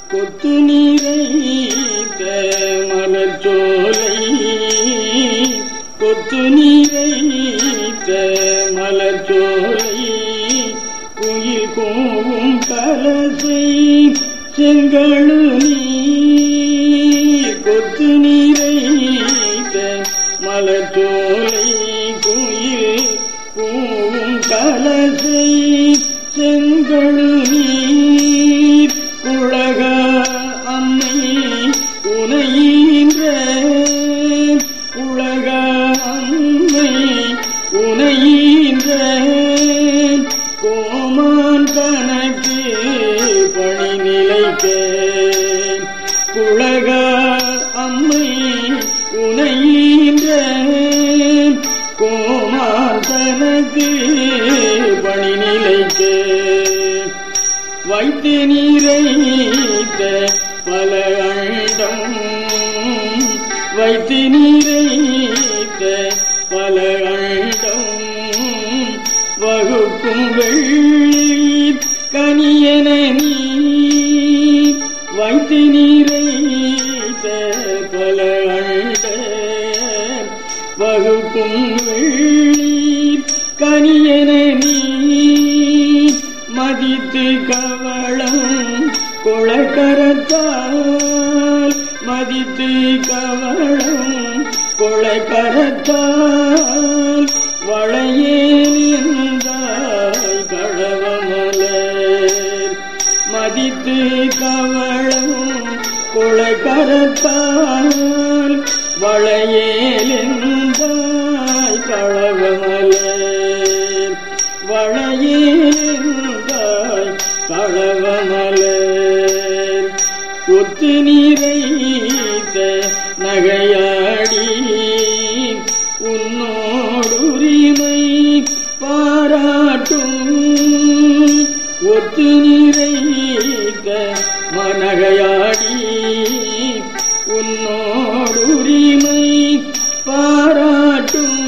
கொத்து நீரைத்த மலர் சோலை கொத்து நீரைத்த மலர் சோலை குயில் கோவும் கலசை செங்கழு நீர் கொத்து நீரைத்த மலர் சோலை குயில் கூவும் கலசை செங்கழு நீர் உலக அம்மை உனையின்ற உலக அம்மை உனையின்ற கோமான் தனக்கு பணி நிலைக்க உலக அம்மை உனையின்ற கோமான் தனக்கு பணி நிலைக்க வைத்து நீரைத்த பல அண்டம் வைத்து நீரைத்த பல அண்டம் வகுக்கும் வெள்ளி கனியன நீ வைத்து நீரைத்த பல அண்ட வகுக்கும் வெள்ளி கனியன நீ மதித்து கவளம் கொளக்கரத்தால் மதித்து கவளம் கொளக்கரத்தால் வளையேந்தாய் கழவமலர் மதித்து கவளம் கொளக்கரத்தால் வளையேந்தாய் கழவமலர் வளையேந்தாய் களவமலர் ஒத்து நீரைத்த நகையாடி உன்னோடுரிமை பாராட்டும் ஒத்து நீரைத்த மனகையாடி உன்னோடுரிமை பாராட்டும்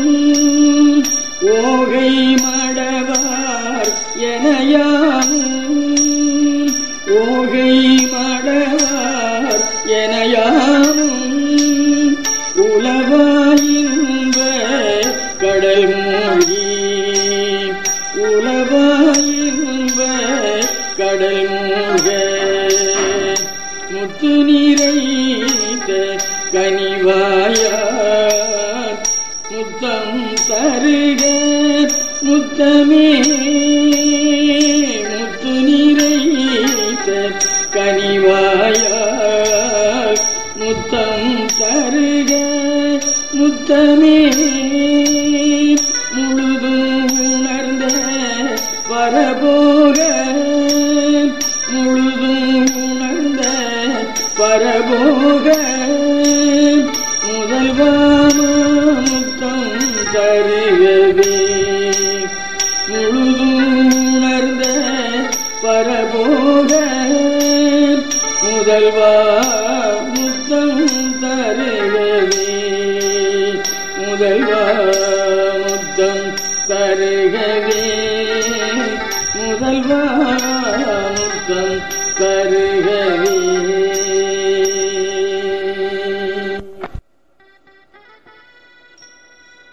ஓகை மடவார் எனையானும் ஓகை மடவார் எனையானும் உலவாயின்ப கடல் மூழ்கி உலவாயின்ப கடல் மூழ்க முத்து நீரைத்த கனிவாயார் முத்தம் தருக முத்தமே முத்து நீரைத்த கனிவாயார் முத்தம் தருக முத்தமே முழுதும் உணர்ந்த பரபோக முழுதும் உணர்ந்த பரபோக முதல்வான முத்தம் தருகவே முழுதும் உணர்ந்த பரபோக முதல்வா முத்தம் தருகவே முதல்வா முத்தம் தருகவே முதல்வா முத்தம் தரு